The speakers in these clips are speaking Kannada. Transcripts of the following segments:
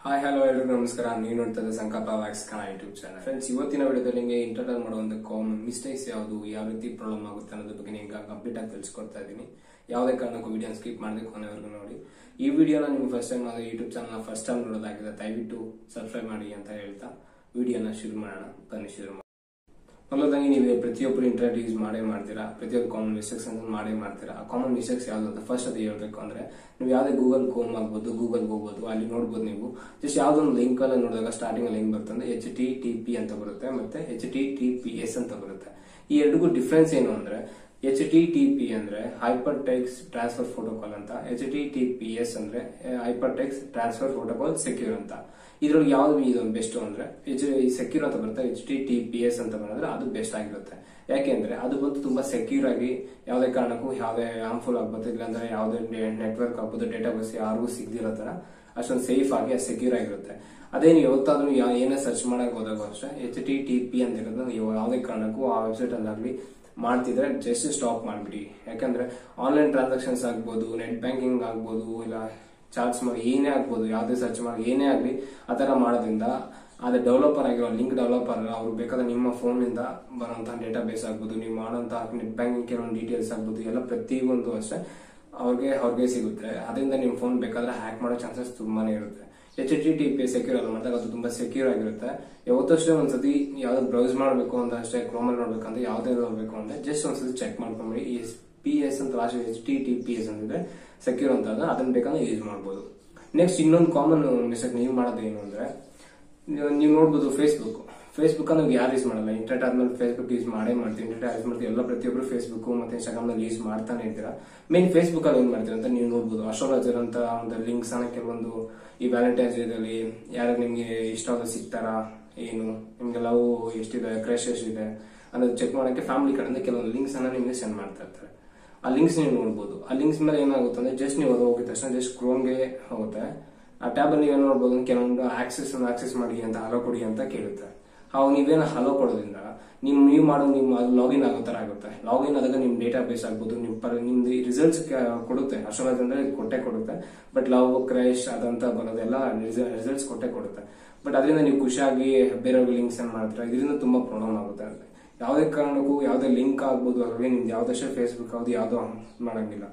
ಹಾಯ್ ಹಲೋ ಎಲ್ರಿಗೂ ನಮಸ್ಕಾರ ನೀವು ನೋಡ್ತಾ ಸಂಕಲ್ಪ ವ್ಯಾಕ್ಸ್ ಕನ್ನಡ ಯೂಟ್ಯೂಬ್ ಚಾನಲ್ ಫ್ರೆಂಡ್ಸ್ ಇವತ್ತಿನ ವಿಡಿಯೋದಲ್ಲಿ ನಿಮಗೆ ಇಂಟರ್ಟೈನ್ ಮಾಡುವಂತ ಕಾಮನ್ ಮಿಸ್ಟೇಕ್ಸ್ ಯಾವುದು ಯಾವ ರೀತಿ ಪ್ರಾಬ್ಲಮ್ ಆಗುತ್ತೆ ಅನ್ನೋದ್ರ ಬಗ್ಗೆ ನಿಮ್ಗೆ ಕಂಪ್ಲೀಟ್ ಆಗಿ ತಿಳಿಸ್ಕೊಡ್ತಾ ಇದ್ದೀನಿ ಯಾವುದೇ ಕಾರಣಕ್ಕೂ ವಿಡಿಯೋ ಸ್ಕಿಪ್ ಮಾಡದೆ ಕೊನೆವರೆಗೂ ನೋಡಿ ಈ ವಿಡಿಯೋನ ನೀವು ಫಸ್ಟ್ ಟೈಮ್ ಅದು ಯೂಟ್ಯೂಬ್ ಚಾನಲ್ ಫಸ್ಟ್ ಟೈಮ್ ನೋಡೋದಾಗಿದೆ ದಯವಿಟ್ಟು ಸಬ್ಸ್ಕ್ರೈಬ್ ಮಾಡಿ ಅಂತ ಹೇಳ್ತಾ ವಿಡಿಯೋನ ಶುರು ಮಾಡೋಣ ಬನ್ನಿ ಶುರು ಮಾಡಿ ಮೊದಲದಾಗಿ ನೀವು ಪ್ರತಿಯೊಬ್ಬರು ಇಂಟರ್ನೆಟ್ ಯೂಸ್ ಮಾಡೇ ಮಾಡ್ತೀರಾ ಪ್ರತಿಯೊಬ್ಬರು ಕಾಮನ್ ಮಿಸ್ಟೇಕ್ಸ್ ಅಂತ ಮಾಡೇ ಮಾಡ್ತೀರಾ ಆ ಕಾಮನ್ ಮಿಸ್ಟೇಕ್ಸ್ ಯಾವ್ದು ಅಂತ ಫಸ್ಟ್ ಅದು ಹೇಳ್ಬೇಕು ಅಂದ್ರೆ ನೀವು ಯಾವುದೇ ಗೂಗಲ್ ಕೋಮ್ ಆಗ್ಬೋದು ಗೂಗಲ್ ಹೋಗ್ಬೋದು ಅಲ್ಲಿ ನೋಡ್ಬೋದು ನೀವು ಜಸ್ಟ್ ಯಾವ್ದೊಂದು ಲಿಂಕ್ ಅಲ್ಲಿ ನೋಡಿದಾಗ ಸ್ಟಾರ್ಟಿಂಗ್ ಲಿಂಕ್ ಬರುತ್ತೆ ಅಂದ್ರೆ ಎಚ್ ಟಿ ಟಿ ಪಿ ಅಂತ ಬರುತ್ತೆ ಮತ್ತೆ H T T P S ಅಂತ ಬರುತ್ತೆ ಈ ಎರಡಿಗೂ ಡಿಫ್ರೆನ್ಸ್ ಏನು ಅಂದ್ರೆ ಎಚ್ ಟಿ ಟಿ ಪಿ ಅಂದ್ರೆ ಹೈಪರ್ ಟೆಕ್ಸ್ ಟ್ರಾನ್ಸ್ಫರ್ ಪ್ರೋಟೋಕಾಲ್ ಅಂತ H T T P S ಅಂದ್ರೆ hypertext transfer protocol secure ಅಂತ ಇದ್ರೊಳಗೆ ಯಾವ್ದು ಇದು ಬೆಸ್ಟ್ ಅಂದ್ರೆ ಎಚ್ ಸೆಕ್ಯೂರ್ ಅಂತ ಬರುತ್ತೆ H T T P S ಅಂತ ಬಂದ್ರೆ ಅದು ಬೆಸ್ಟ್ ಆಗಿರುತ್ತೆ ಯಾಕೆಂದ್ರೆ ಅದು ಬಂದು ತುಂಬಾ ಸೆಕ್ಯೂರ್ ಆಗಿ ಯಾವುದೇ ಕಾರಣಕ್ಕೂ ಯಾವುದೇ ಹಾರ್ಮ್ಫುಲ್ ಆಗ್ಬೋದು ಇಲ್ಲಾಂದ್ರೆ ಯಾವುದೇ ನೆಟ್ವರ್ಕ್ ಆಗ್ಬೋದು ಡೇಟಾಬೇಸ್ ಯಾರಿಗೂ ಸಿಗದಿರೋ ತರ ಅಷ್ಟೊಂದು ಸೇಫ್ ಆಗಿ ಸೆಕ್ಯೂರ್ ಆಗಿರುತ್ತೆ ಅದೇ ನೀವು ಯಾವತ್ತಾದ್ರೂ ಯಾ- ಏನೇ ಸರ್ಚ್ ಮಾಡಕ್ ಹೋದಾಗ ಅಷ್ಟೇ ಎಚ್ ಟಿ ಟಿ ಪಿ ಅಂತ ಇರೋದು ನೀವು ಯಾವುದೇ ಕಾರಣಕ್ಕೂ ಆ ವೆಬ್ಸೈಟ್ ಅಲ್ಲಾಗ್ಲಿ ಮಾಡ್ತಿದ್ರೆ ಜಸ್ಟ್ ಸ್ಟಾಪ್ ಮಾಡ್ಬಿಡಿ ಯಾಕಂದ್ರೆ ಆನ್ಲೈನ್ ಟ್ರಾನ್ಸಾಕ್ಷನ್ಸ್ ಆಗ್ಬೋದು ನೆಟ್ ಬ್ಯಾಂಕಿಂಗ್ ಆಗ್ಬೋದು ಇಲ್ಲ ಚಾರ್ಜ್ ಮಾಡಿ ಏನೇ ಆಗ್ಬೋದು ಯಾವುದೇ ಸರ್ಚ್ ಮಾಡಿ ಏನೇ ಆಗಲಿ ಆ ಥರ ಮಾಡೋದ್ರಿಂದ ಅದೇ ಡೆವಲಪರ್ ಆಗಿರೋ ಲಿಂಕ್ ಡೆವಲಪರ್ ಅವ್ರು ಬೇಕಾದ್ರೆ ನಿಮ್ಮ ಫೋನಿಂದ ಬರುವಂತಹ ಡೇಟಾ ಬೇಸ್ ಆಗ್ಬೋದು ನೀವು ಮಾಡೋಂತಹ ನೆಟ್ ಬ್ಯಾಂಕಿಂಗ್ ಕೆಲವೊಂದು ಡೀಟೇಲ್ಸ್ ಆಗ್ಬೋದು ಎಲ್ಲ ಪ್ರತಿಯೊಂದು ಅಷ್ಟೇ ಅವ್ರಿಗೆ ಅವ್ರಿಗೆ ಸಿಗುತ್ತೆ ಅದರಿಂದ ನಿಮ್ಮ ಫೋನ್ ಬೇಕಾದ್ರೆ ಹ್ಯಾಕ್ ಮಾಡೋ ಚಾನ್ಸಸ್ ತುಂಬಾನೇ ಇರುತ್ತೆ H T T P secure ಅಲ್ಲ ಮಾಡಿದಾಗ ಅದು ತುಂಬಾ ಸೆಕ್ಯೂರ್ ಆಗಿರುತ್ತೆ ಯಾವತ್ತಷ್ಟೇ ಒಂದ್ಸತಿ ಯಾವ್ದು ಬ್ರೌಸ್ ಮಾಡಬೇಕು ಅಂತ ಅಷ್ಟೇ ಕ್ರೋಮಲ್ಲಿ ನೋಡ್ಬೇಕಂದ್ರೆ ಯಾವ್ದೇ ನೋಡ್ಬೇಕು ಅಂದ್ರೆ ಜಸ್ಟ್ ಒಂದ್ಸತಿ ಚೆಕ್ ಮಾಡ್ಕೊಂಬಿಡಿ ಈ ಪಿ ಎಸ್ ಅಂತ last H T T P S ಅಂತಿದ್ರೆ ಸೆಕ್ಯೂರ್ ಅಂತ ಅದ ಅದನ್ನ ಬೇಕಂದ್ರೆ ಯೂಸ್ ಮಾಡ್ಬೋದು ನೆಕ್ಸ್ಟ್ ಇನ್ನೊಂದು ಕಾಮನ್ ಮಿಸ್ಟೇಕ್ ನೀವು ಮಾಡೋದು ಏನು ಅಂದ್ರೆ ನೀವು ನೀವು ನೋಡ್ಬೋದು ಫೇಸ್ಬುಕ್ ಫೇಸ್ಬುಕ್ ನಾವು ಯಾರು ಯೂಸ್ ಮಾಡಲ್ಲ ಇಂಟರ್ನೆಟ್ ಆದ್ಮೇಲೆ ಫೇಸ್ಬುಕ್ ಯೂಸ್ ಮಾಡೇ ಮಾಡ್ತೀವಿ ಇಂಟರ್ನೆಟ್ ಯೂಸ್ ಮಾಡ್ತೀವಿ ಎಲ್ಲ ಪ್ರತಿಯೊಬ್ಬರು ಫೇಸ್ಬುಕ್ ಮತ್ತೆ ಇನ್ಸ್ಟಾಗ್ರಾಮ್ ನಲ್ಲಿ ಯೂಸ್ ಮಾಡ್ತಾನೆ ಇರ್ತೀರಾ ಮೇನ್ ಫೇಸ್ಬುಕ್ ಅಲ್ಲಿ ಏನ್ ಮಾಡ್ತೀರಾ ಅಂತ ನೀವು ನೋಡ್ಬೋದು ಅಸ್ಟ್ರಾಲಜರ್ ಅಂತ ಒಂದು ಲಿಂಕ್ಸ್ ಅನ್ನ ಕೆಲವೊಂದು ಈ ವ್ಯಾಲೆಂಟೈನ್ಸ್ ಡೇದಲ್ಲಿ ಯಾರು ನಿಮ್ಗೆ ಇಷ್ಟ ಆದ ಸಿಗ್ತಾರಾ ಏನು ನಿಮ್ಗೆ ಲವ್ ಎಷ್ಟಿದೆ ಕ್ರಶ್ ಎಷ್ಟಿದೆ ಅನ್ನೋದು ಚೆಕ್ ಮಾಡಕ್ಕೆ ಫ್ಯಾಮಿಲಿ ಕಡೆಯಿಂದ ಕೆಲವೊಂದು ಲಿಂಕ್ಸ್ ಅನ್ನ ನಿಮ್ಗೆ ಸೆಂಡ್ ಮಾಡ್ತಾ ಇರ್ತಾರೆ ಆ ಲಿಂಕ್ಸ್ ನೀವು ನೋಡ್ಬೋದು ಆ ಲಿಂಕ್ಸ್ ಮೇಲೆ ಏನಾಗುತ್ತೆ ಅಂದ್ರೆ ಜಸ್ಟ್ ನೀವು ಅದು ಹೋಗಿದ ತಕ್ಷಣ ಜಸ್ಟ್ ಕ್ರೋಮ್ಗೆ ಹೋಗುತ್ತೆ ಆ ಟ್ಯಾಬ್ ಅಲ್ಲಿ ನೀವೇನ್ ನೋಡ್ಬೋದು ಅಂದ್ರೆ ಕೆಲವೊಂದು ಆಕ್ಸೆಸ್ ಆಕ್ಸೆಸ್ ಮಾಡಿ ಅಂತ ಹಲೋ ಕೊಡಿ ಅಂತ ಕೇಳುತ್ತೆ ಅವಾಗ ನೀವೇನು ಹಲೋ ಕೊಡೋದ್ರಿಂದ ನಿಮ್ ನೀವು ಮಾಡೋ ನಿಮ್ಮ ಅದು ಲಾಗಿನ್ ಆಗೋ ತರ ಆಗುತ್ತೆ ಲಾಗಿನ್ ಆದಾಗ ನಿಮ್ ಡೇಟಾ ಬೇಸ್ ಆಗ್ಬೋದು ನಿಮ್ ಪರ ನಿಮ್ದು ರಿಸಲ್ಟ್ಸ್ ಕೊಡುತ್ತೆ ಅಷ್ಟೊಂದು ಅಂದ್ರೆ ಕೊಟ್ಟೆ ಕೊಡುತ್ತೆ ಬಟ್ ಲವ್ ಕ್ರೈಶ್ ಅದಂತ ಬರೋದೆಲ್ಲ ರಿಸಲ್ಟ್ಸ್ ಕೊಟ್ಟೆ ಕೊಡುತ್ತೆ ಬಟ್ ಅದರಿಂದ ನೀವು ಖುಷಿಯಾಗಿ ಬೇರೆಯವ್ರಿಗೆ ಲಿಂಕ್ಸ್ ಏನ್ ಮಾಡ್ತೀರಾ ಇದರಿಂದ ತುಂಬಾ ಪ್ರಾಬ್ಲಮ್ ಆಗುತ್ತೆ ಯಾವುದೇ ಕಾರಣಕ್ಕೂ ಯಾವುದೇ ಲಿಂಕ್ ಆಗ್ಬೋದು ಅದ್ರಲ್ಲಿ ನಿಮ್ದು ಯಾವ್ದಷ್ಟೇ ಫೇಸ್ಬುಕ್ ಯಾವ್ದು ಯಾವ್ದು ಮಾಡಂಗಿಲ್ಲ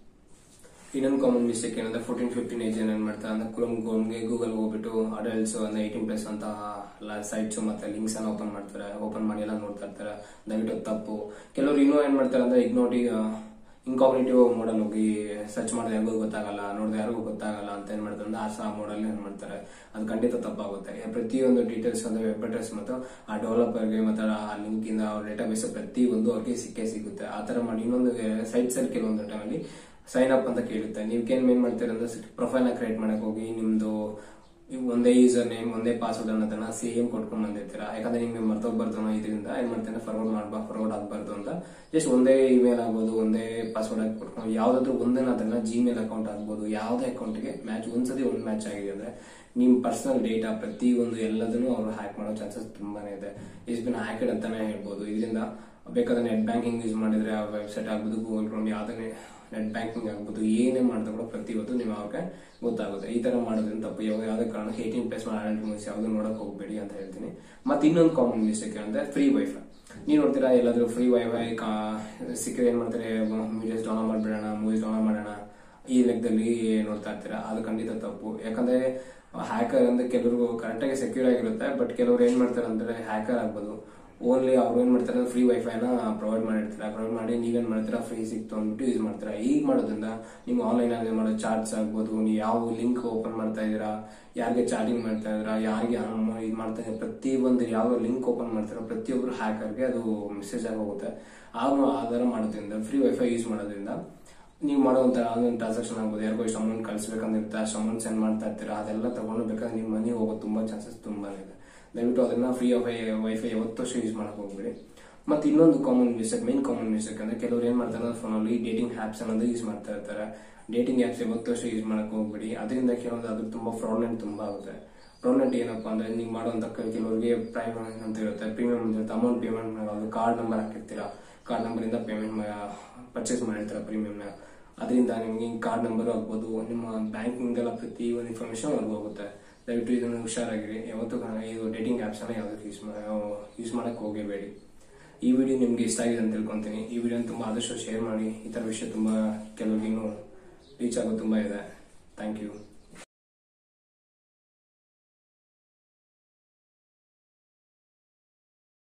ಇನ್ನೊಂದು ಕಾಮನ್ ಮಿಸ್ಟೇಕ್ ಏನಂದ್ರೆ ಫೋರ್ಟೀನ್ ಫಿಫ್ಟೀನ್ ಏಜ್ ಏನ್ ಮಾಡ್ತಾರೆ ಅಂದ್ರೆ ಕ್ರೋಮ್ ಗೋಮ್ಗೆ ಗೂಗಲ್ ಹೋಗ್ಬಿಟ್ಟು ಅಡಲ್ಟ್ಸ್ ಅಂದ್ರೆ ಏಯ್ಟೀನ್ ಪ್ಲಸ್ ಅಂತ ಸೈಟ್ಸ್ ಮತ್ತೆ ಲಿಂಕ್ಸ್ ಅನ್ನ ಓಪನ್ ಮಾಡ್ತಾರೆ ಓಪನ್ ಮಾಡಿ ಎಲ್ಲ ನೋಡ್ತಾ ಇರ್ತಾರೆ ದಯವಿಟ್ಟು ಅದು ತಪ್ಪು ಕೆಲವರು ಇನ್ನೂ ಏನ್ ಮಾಡ್ತಾರೆ ಅಂದ್ರೆ ಇಗ್ನೋಟಿ ಇನ್ಕಾಗ್ನೇಟಿವ್ ಮಾಡಲ್ ಹೋಗಿ ಸರ್ಚ್ ಮಾಡಿದ್ರೆ ಯಾರಿಗೂ ಗೊತ್ತಾಗಲ್ಲ ನೋಡಿದ್ರೆ ಯಾರಿಗೂ ಗೊತ್ತಾಗಲ್ಲ ಅಂತ ಏನ್ ಮಾಡ್ತಾರೆ ಅಂದ್ರೆ ಆ ಮಾಡಲ್ ಏನ್ ಮಾಡ್ತಾರೆ ಅದು ಖಂಡಿತ ತಪ್ಪಾಗುತ್ತೆ ಪ್ರತಿಯೊಂದು ಡೀಟೇಲ್ಸ್ ಅಂದ್ರೆ ವೆಬ್ ಅಡ್ರೆಸ್ ಮತ್ತು ಆ ಡೆವಲಪರ್ಗೆ ಮತ್ತೆ ಆ ಲಿಂಕ್ ಇಂದ ಅವ್ರ ಡೇಟಾಬೇಸ್ ಪ್ರತಿ ಒಂದು ಅವ್ರಿಗೆ ಸಿಕ್ಕೇ ಸಿಗುತ್ತೆ ಆ ತರ ಮಾಡಿ ಇನ್ನೊಂದು ಸೈಟ್ಸ್ ಅಲ್ಲಿ ಕೆಲವೊಂದು ಟೈಮಲ್ಲಿ ಸೈನ್ ಅಪ್ ಅಂತ ಕೇಳುತ್ತೆ ನೀವು ಏನ್ ಮೇನ್ ಮಾಡ್ತೀರ ಅಂದ್ರೆ ಪ್ರೊಫೈಲ್ ನ ಕ್ರಿಯೇಟ್ ಮಾಡಕ್ ಹೋಗಿ ನಿಮ್ದು ನೀವು ಒಂದೇ ಯೂಸರ್ ನೇಮ್ ಒಂದೇ ಪಾಸ್ವರ್ಡ್ ಅನ್ನೋದನ್ನ ಸೇಮ್ ಕೊಟ್ಕೊಂಡ್ ಬಂದಿರ್ತೀರಾ ಯಾಕಂದ್ರೆ ನಿಮ್ಗೆ ಮರ್ತೋಗ್ಬಾರ್ದು ಇದರಿಂದ ಏನ್ ಮಾಡ್ತೇನೆ ಫಾರ್ವರ್ಡ್ ಮಾಡ್ಬಾ ಫಾರ್ವರ್ಡ್ ಆಗ್ಬಾರ್ದು ಅಂತ ಜಸ್ಟ್ ಒಂದೇ ಇಮೇಲ್ ಆಗ್ಬೋದು ಒಂದೇ ಪಾಸ್ವರ್ಡ್ ಆಗಿ ಕೊಟ್ಕೊಂಡು ಯಾವ್ದಾದ್ರು ಒಂದನ್ನ ಅದನ್ನ ಜಿಮೇಲ್ ಅಕೌಂಟ್ ಆಗ್ಬೋದು ಯಾವ್ದೇ ಅಕೌಂಟ್ಗೆ ಮ್ಯಾಚ್ ಒಂದ್ಸತಿ ಒಂದ್ ಮ್ಯಾಚ್ ಆಗಿದೆ ಅಂದ್ರೆ ನಿಮ್ ಪರ್ಸನಲ್ ಡೇಟಾ ಪ್ರತಿ ಒಂದು ಎಲ್ಲದನ್ನು ಅವರು ಹ್ಯಾಕ್ ಮಾಡೋ ಚಾನ್ಸಸ್ ತುಂಬಾನೇ ಇದೆ ಇಸ್ ಬಿನ್ ಹ್ಯಾಕೆಡ್ ಅಂತಾನೆ ಹೇಳ್ಬೋದು ಇದರಿಂದ ಬೇಕಾದ್ರೆ ನೆಟ್ ಬ್ಯಾಂಕಿಂಗ್ ಯೂಸ್ ಮಾಡಿದ್ರೆ ಆ ವೆಬ್ಸೈಟ್ ಆಗ್ಬೋದು ಗೂಗಲ್ ಕ್ರೋಮ್ ಯಾವ್ದೇ ನೆಟ್ ಬ್ಯಾಂಕಿಂಗ್ ಆಗ್ಬೋದು ಏನೇ ಮಾಡಿದ್ರು ಕೂಡ ಪ್ರತಿಯೊಂದು ನೀವು ಅವ್ರಿಗೆ ಗೊತ್ತಾಗುತ್ತೆ ಈ ತರ ಮಾಡೋದ್ರಿಂದ ತಪ್ಪು ಯಾವ ಯಾವುದೇ ಕಾರಣ ಏಯ್ಟೀನ್ ಪ್ಲಸ್ ಅಡಲ್ಟ್ ಮೂವೀಸ್ ಯಾವ್ದು ನೋಡಕ್ ಹೋಗ್ಬೇಡಿ ಅಂತ ಹೇಳ್ತೀನಿ ಮತ್ತೆ ಇನ್ನೊಂದು ಕಾಮನ್ ಮಿಸ್ಟೇಕ್ ಅಂದ್ರೆ ಫ್ರೀ ವೈಫೈ ನೀವು ನೋಡ್ತೀರಾ ಎಲ್ಲಾದ್ರೂ ಫ್ರೀ ವೈಫೈ ಸಿಕ್ಕರೆ ಏನ್ ಮಾಡ್ತಾರೆ ವಿಡಿಯೋಸ್ ಡೌನ್ಲೋಡ್ ಮಾಡ್ಬಿಡೋಣ ಮೂವೀಸ್ ಡೌನ್ಲೋಡ್ ಮಾಡೋಣ ಈ ಲೆಕ್ಕದಲ್ಲಿ ನೋಡ್ತಾ ಇರ್ತೀರಾ ಅದು ಖಂಡಿತ ತಪ್ಪು ಯಾಕಂದ್ರೆ ಹ್ಯಾಕರ್ ಅಂದ್ರೆ ಕೆಲವರು ಕರೆಕ್ಟಾಗಿ ಸೆಕ್ಯೂರ್ ಆಗಿರುತ್ತೆ ಬಟ್ ಕೆಲವರು ಏನ್ ಮಾಡ್ತಾರೆ ಅಂದ್ರೆ ಹ್ಯಾಕರ್ ಆಗ್ಬೋದು ಓನ್ಲಿ ಅವ್ರು ಏನ್ ಮಾಡ್ತಾರೆ ಫ್ರೀ ವೈಫೈನ ಪ್ರೊವೈಡ್ ಮಾಡಿರ್ತೀರಾ ಪ್ರೊವೈಡ್ ಮಾಡಿ ನೀವೇನ್ ಮಾಡ್ತೀರಾ ಫ್ರೀ ಸಿಕ್ತು ಅಂದ್ಬಿಟ್ಟು ಯೂಸ್ ಮಾಡ್ತೀರಾ ಈಗ ಮಾಡೋದ್ರಿಂದ ನಿಮ್ಗೆ ಆನ್ಲೈನ್ ಆಗಿ ಮಾಡೋ ಚಾರ್ಟ್ಸ್ ಆಗ್ಬೋದು ನೀವು ಯಾವ ಲಿಂಕ್ ಓಪನ್ ಮಾಡ್ತಾ ಇದೀರಾ ಯಾರಿಗೆ ಚಾಟಿಂಗ್ ಮಾಡ್ತಾ ಇದೀರಾ ಯಾರಿಗೆ ಇದು ಮಾಡ್ತಾ ಇದ್ದೀರಾ ಪ್ರತಿ ಒಂದು ಯಾವ ಲಿಂಕ್ ಓಪನ್ ಮಾಡ್ತೀರಾ ಪ್ರತಿಯೊಬ್ಬರು ಹ್ಯಾಕರ್ಗೆ ಅದು ಮೆಸೇಜ್ ಆಗಿ ಹೋಗುತ್ತೆ ಆಗ ಆಧಾರ ಮಾಡೋದ್ರಿಂದ ಫ್ರೀ ವೈಫೈ ಯೂಸ್ ಮಾಡೋದ್ರಿಂದ ನೀವು ಮಾಡುವಂತ ಆನ್ಲೈನ್ ಟ್ರಾನ್ಸಾಕ್ಷನ್ ಆಗ್ಬೋದು ಯಾರಿಗೋ ಇಷ್ಟು ಅಮೌಂಟ್ ಕಳಿಸ್ಬೇಕಂದಿರುತ್ತೆ ಅಷ್ಟು ಅಮೌಂಟ್ ಸೆಂಡ್ ಮಾಡ್ತಾ ಇರ್ತೀರಾ ಅದೆಲ್ಲ ತಗೊಂಡು ಬೇಕಾದ್ರೆ ನಿಮ್ಮ ಮನಿ ಹೋಗೋ ತುಂಬಾ ಚಾನ್ಸಸ್ ತುಂಬಾ ಇದೆ ದಯವಿಟ್ಟು ಅದನ್ನ ಫ್ರೀ ವೈಫೈ ವೈಫೈ ಯಾವತ್ತೂ ಯೂಸ್ ಮಾಡಕ್ ಹೋಗ್ಬೇಡಿ ಮತ್ತೆ ಇನ್ನೊಂದು common mistake main common mistake ಅಂದ್ರೆ ಕೆಲವರು ಏನ್ ಮಾಡ್ತಾರೆ ಅಂದ್ರೆ ಫೋನಲ್ಲಿ ಡೇಟಿಂಗ್ ಆಪ್ಸ್ ಅನ್ನೋದು ಯೂಸ್ ಮಾಡ್ತಾ ಇರ್ತಾರೆ ಡೇಟಿಂಗ್ ಆಪ್ಸ್ ಯಾವತ್ತೂ ಯೂಸ್ ಮಾಡಕ್ ಹೋಗ್ಬೇಡಿ ಅದರಿಂದ ಕೆಲವೊಂದು ಅದ್ರ ತುಂಬಾ ಫ್ರಾಡ್ನೆಂಟ್ ತುಂಬಾ ಆಗುತ್ತೆ ಫ್ರಾಡ್ನೆಂಟ್ ಏನಪ್ಪಾ ಅಂದ್ರೆ ನೀವು ಮಾಡುವಂತ ಕೆಲವರಿಗೆ ಪ್ರೈಮ್ ಅಂತ ಇರುತ್ತೆ ಪ್ರೀಮಿಯಂ ಅಂತ ಇರುತ್ತೆ ಅಮೌಂಟ್ ಪೇಮೆಂಟ್ ಮಾಡೋದು ಕಾರ್ಡ್ ನಂಬರ್ ಹಾಕಿರ್ತೀರಾ ಕಾರ್ಡ್ ನಂಬರ್ ಇಂದ ಪೇಮೆಂಟ್ ಪರ್ಚೇಸ್ ಮಾಡಿರ್ತೀರಾ ಪ್ರೀಮಿಯಂನ ಅದರಿಂದ ನಿಮ್ಗೆ ಕಾರ್ಡ್ ನಂಬರ್ ಆಗ್ಬೋದು ನಿಮ್ಮ ಬ್ಯಾಂಕಿಂಗ್ ಎಲ್ಲ ಪ್ರತಿ ಒಂದು ಇನ್ಫಾರ್ಮೇಶನ್ ಅವ್ರಿಗೆ ಹೋಗುತ್ತೆ ದಯವಿಟ್ಟು ಇದನ್ನು ಹುಷಾರಾಗಿರಿ ಯಾವತ್ತೂ ಕ- ಇದು ಡೇಟಿಂಗ್ ಆ್ಯಪ್ಸನ್ನ ಯಾವುದಕ್ಕೆ ಯೂಸ್ ಯೂಸ್ ಮಾಡೋಕ್ಕೆ ಹೋಗಬೇಡಿ ಈ ವಿಡಿಯೋ ನಿಮಗೆ ಇಷ್ಟ ಆಗಿದೆ ಅಂತ ತಿಳ್ಕೊತೀನಿ ಈ ವಿಡಿಯೋನ ತುಂಬ ಆದಷ್ಟು ಶೇರ್ ಮಾಡಿ ಈ ಥರ ವಿಷಯ ತುಂಬ ಕೆಲವರಿಗಿನ್ನೂ ರೀಚ್ ಆಗೋದು ತುಂಬ ಇದೆ ಥ್ಯಾಂಕ್ ಯು